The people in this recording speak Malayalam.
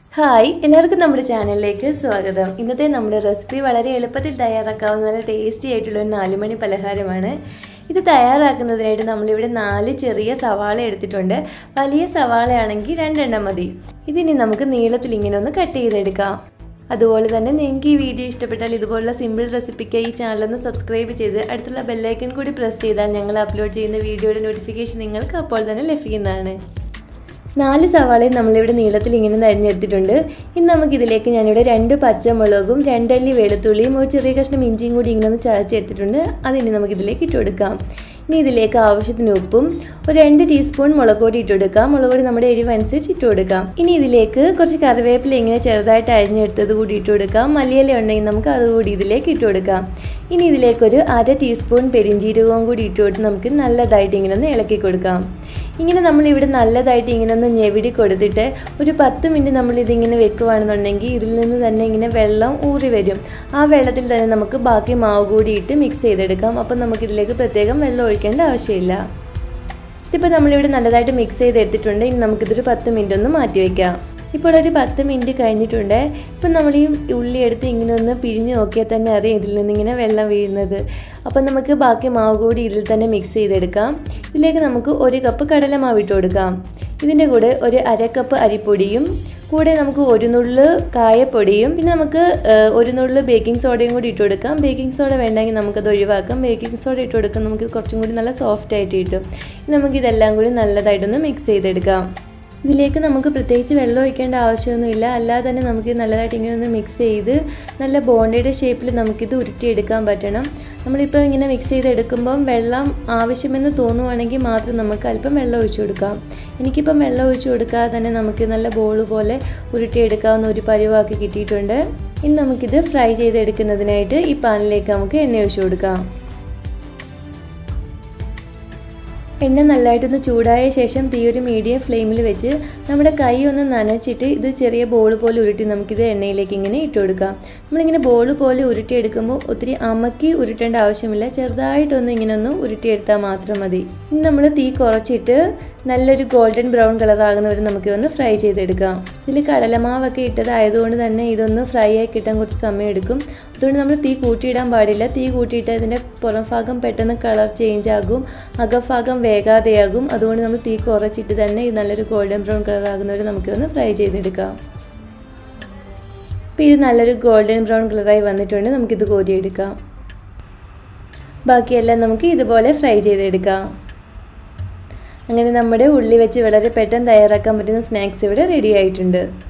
ഹായ് എല്ലാവർക്കും നമ്മുടെ ചാനലിലേക്ക് സ്വാഗതം ഇന്നത്തെ നമ്മുടെ റെസിപ്പി വളരെ എളുപ്പത്തിൽ തയ്യാറാക്കാവുന്ന നല്ല ടേസ്റ്റി ആയിട്ടുള്ള ഒരു നാലുമണി പലഹാരമാണ് ഇത് തയ്യാറാക്കുന്നതിനായിട്ട് നമ്മളിവിടെ നാല് ചെറിയ സവാള എടുത്തിട്ടുണ്ട് വലിയ സവാളയാണെങ്കിൽ രണ്ടെണ്ണം മതി ഇതിനി നമുക്ക് നീളത്തിൽ ഇങ്ങനെ ഒന്ന് കട്ട് ചെയ്തെടുക്കാം അതുപോലെ തന്നെ നിങ്ങൾക്ക് ഈ വീഡിയോ ഇഷ്ടപ്പെട്ടാൽ ഇതുപോലുള്ള സിമ്പിൾ റെസിപ്പിക്ക് ഈ ചാനലൊന്ന് സബ്സ്ക്രൈബ് ചെയ്ത് അടുത്തുള്ള ബെല്ലൈക്കൺ കൂടി പ്രസ് ചെയ്താൽ ഞങ്ങൾ അപ്ലോഡ് ചെയ്യുന്ന വീഡിയോയുടെ നോട്ടിഫിക്കേഷൻ നിങ്ങൾക്ക് അപ്പോൾ തന്നെ ലഭിക്കുന്നതാണ് നാല് സവാളയും നമ്മളിവിടെ നീളത്തിൽ ഇങ്ങനെ അരിഞ്ഞെടുത്തിട്ടുണ്ട് ഇനി നമുക്കിതിലേക്ക് ഞാനിവിടെ രണ്ട് പച്ചമുളകും രണ്ടല്ലി വെളുത്തുള്ളിയും ഒരു ചെറിയ കഷ്ണം ഇഞ്ചിയും കൂടി ഇങ്ങനെ ഒന്ന് ചതച്ചെടുത്തിട്ടുണ്ട് അതിനി നമുക്കിതിലേക്ക് ഇട്ട് കൊടുക്കാം ഇനി ഇതിലേക്ക് ആവശ്യത്തിന് ഉപ്പും ഒരു രണ്ട് ടീസ്പൂൺ മുളക് പൊടി ഇട്ട് കൊടുക്കാം മുളക് പൊടി നമ്മുടെ എരിവ് അനുസരിച്ച് ഇട്ട് കൊടുക്കാം ഇനി ഇതിലേക്ക് കുറച്ച് കറിവേപ്പില ഇങ്ങനെ ചെറുതായിട്ട് അരിഞ്ഞെടുത്തത് കൂടി ഇട്ട് കൊടുക്കാം മല്ലിയില ഉണ്ടെങ്കിൽ നമുക്ക് അതുകൂടി ഇതിലേക്ക് ഇട്ട് കൊടുക്കാം ഇനി ഇതിലേക്കൊരു അര ടീസ്പൂൺ പെരിഞ്ചീരകവും കൂടി ഇട്ട് കൊടുത്ത് നമുക്ക് നല്ലതായിട്ട് ഇങ്ങനെ ഒന്ന് ഇളക്കി കൊടുക്കാം ഇങ്ങനെ നമ്മളിവിടെ നല്ലതായിട്ട് ഇങ്ങനെ ഒന്ന് ഞെവിടി കൊടുത്തിട്ട് ഒരു പത്ത് മിനിറ്റ് നമ്മൾ ഇതിങ്ങനെ വെക്കുവാണെന്നുണ്ടെങ്കിൽ ഇതിൽ നിന്ന് തന്നെ ഇങ്ങനെ വെള്ളം ഊറി വരും ആ വെള്ളത്തിൽ തന്നെ നമുക്ക് ബാക്കി മാവ് കൂടി ഇട്ട് മിക്സ് ചെയ്തെടുക്കാം അപ്പം നമുക്കിതിലേക്ക് പ്രത്യേകം വെള്ളം ഒഴിക്കേണ്ട ആവശ്യമില്ല ഇതിപ്പോൾ നമ്മളിവിടെ നല്ലതായിട്ട് മിക്സ് ചെയ്തെടുത്തിട്ടുണ്ട് ഇനി നമുക്കിതൊരു പത്ത് മിനിറ്റ് ഒന്ന് മാറ്റി വയ്ക്കാം ഇപ്പോൾ ഒരു പത്ത് മിനിറ്റ് കഴിഞ്ഞിട്ടുണ്ട് ഇപ്പം നമ്മൾ ഈ ഉള്ളി എടുത്ത് ഇങ്ങനെ ഒന്ന് പിഴിഞ്ഞ് നോക്കിയാൽ തന്നെ അറിയാം ഇതിൽ നിന്ന് ഇങ്ങനെ വെള്ളം വീഴുന്നത് അപ്പം നമുക്ക് ബാക്കി മാവ് കൂടി ഇതിൽ തന്നെ മിക്സ് ചെയ്തെടുക്കാം ഇതിലേക്ക് നമുക്ക് ഒരു കപ്പ് കടലമാവ് ഇട്ട് കൊടുക്കാം ഇതിൻ്റെ കൂടെ ഒരു അര കപ്പ് അരിപ്പൊടിയും കൂടെ നമുക്ക് ഒരു നുള്ളു കായപ്പൊടിയും പിന്നെ നമുക്ക് ഒരു നുള്ളു ബേക്കിംഗ് സോഡയും കൂടി ഇട്ട് കൊടുക്കാം ബേക്കിംഗ് സോഡ വേണ്ടെങ്കിൽ നമുക്കത് ഒഴിവാക്കാം ബേക്കിംഗ് സോഡ ഇട്ട് കൊടുക്കാം നമുക്ക് കുറച്ചും കൂടി നല്ല സോഫ്റ്റ് ആയിട്ട് കിട്ടും നമുക്കിതെല്ലാം കൂടി നല്ലതായിട്ടൊന്ന് മിക്സ് ചെയ്തെടുക്കാം ഇതിലേക്ക് നമുക്ക് പ്രത്യേകിച്ച് വെള്ളം ഒഴിക്കേണ്ട ആവശ്യമൊന്നുമില്ല അല്ലാതെ തന്നെ നമുക്ക് നല്ലതായിട്ട് ഇങ്ങനെ ഒന്ന് മിക്സ് ചെയ്ത് നല്ല ബോണ്ടയുടെ ഷേപ്പിൽ നമുക്കിത് ഉരുട്ടിയെടുക്കാൻ പറ്റണം നമ്മളിപ്പോൾ ഇങ്ങനെ മിക്സ് ചെയ്തെടുക്കുമ്പം വെള്ളം ആവശ്യമെന്ന് തോന്നുവാണെങ്കിൽ മാത്രം നമുക്ക് അല്പം വെള്ളം ഒഴിച്ചു കൊടുക്കാം എനിക്കിപ്പം വെള്ളം ഒഴിച്ചു കൊടുക്കാതെ തന്നെ നമുക്ക് നല്ല ബോൾ പോലെ ഉരുട്ടിയെടുക്കാവുന്ന ഒരു പരുവാക്കി കിട്ടിയിട്ടുണ്ട് ഇനി നമുക്കിത് ഫ്രൈ ചെയ്തെടുക്കുന്നതിനായിട്ട് ഈ പാനിലേക്ക് നമുക്ക് എണ്ണ ഒഴിച്ചു കൊടുക്കാം എണ്ണ നല്ലതായിട്ടൊന്ന് ചൂടായ ശേഷം തീ ഒരു മീഡിയം ഫ്ലെയിമിൽ വെച്ച് നമ്മുടെ കൈ ഒന്ന് നനച്ചിട്ട് ഇത് ചെറിയ ബോൾ പോലെ ഉരുട്ടി നമുക്കിത് എണ്ണയിലേക്ക് ഇങ്ങനെ ഇട്ട് കൊടുക്കാം നമ്മളിങ്ങനെ ബോൾ പോലെ ഉരുട്ടിയെടുക്കുമ്പോൾ ഒത്തിരി അമക്കി ഉരുട്ടേണ്ട ആവശ്യമില്ല ചെറുതായിട്ടൊന്ന് ഇങ്ങനെ ഒന്ന് ഉരുട്ടിയെടുത്താൽ മാത്രം മതി ഇനി നമ്മൾ തീ കുറച്ചിട്ട് നല്ലൊരു ഗോൾഡൻ ബ്രൗൺ കളർ ആകുന്നവരെ നമുക്ക് ഒന്ന് ഫ്രൈ ചെയ്തെടുക്കാം ഇതിൽ കടലമാവൊക്കെ ഇട്ടതായതുകൊണ്ട് തന്നെ ഇതൊന്ന് ഫ്രൈ ആയി കിട്ടാൻ കുറച്ച് സമയം എടുക്കും അതുകൊണ്ട് നമ്മൾ തീ കൂട്ടിയിടാൻ പാടില്ല തീ കൂട്ടിയിട്ട് അതിൻ്റെ പുറം ഭാഗം പെട്ടെന്ന് കളർ ചേഞ്ച് ആകും അകഭാഗം വേഗാതെയാകും അതുകൊണ്ട് നമ്മൾ തീ കുറച്ചിട്ട് തന്നെ ഇത് നല്ലൊരു ഗോൾഡൻ ബ്രൗൺ കളർ ആകുന്നവരെ നമുക്ക് ഒന്ന് ഫ്രൈ ചെയ്തെടുക്കാം അപ്പോൾ ഇത് നല്ലൊരു ഗോൾഡൻ ബ്രൗൺ കളറായി വന്നിട്ടുണ്ട് നമുക്കിത് കോരിയെടുക്കാം ബാക്കിയെല്ലാം നമുക്ക് ഇതുപോലെ ഫ്രൈ ചെയ്തെടുക്കാം അങ്ങനെ നമ്മുടെ ഉള്ളി വെച്ച് വളരെ പെട്ടെന്ന് തയ്യാറാക്കാൻ പറ്റുന്ന സ്നാക്സ് ഇവിടെ റെഡി ആയിട്ടുണ്ട്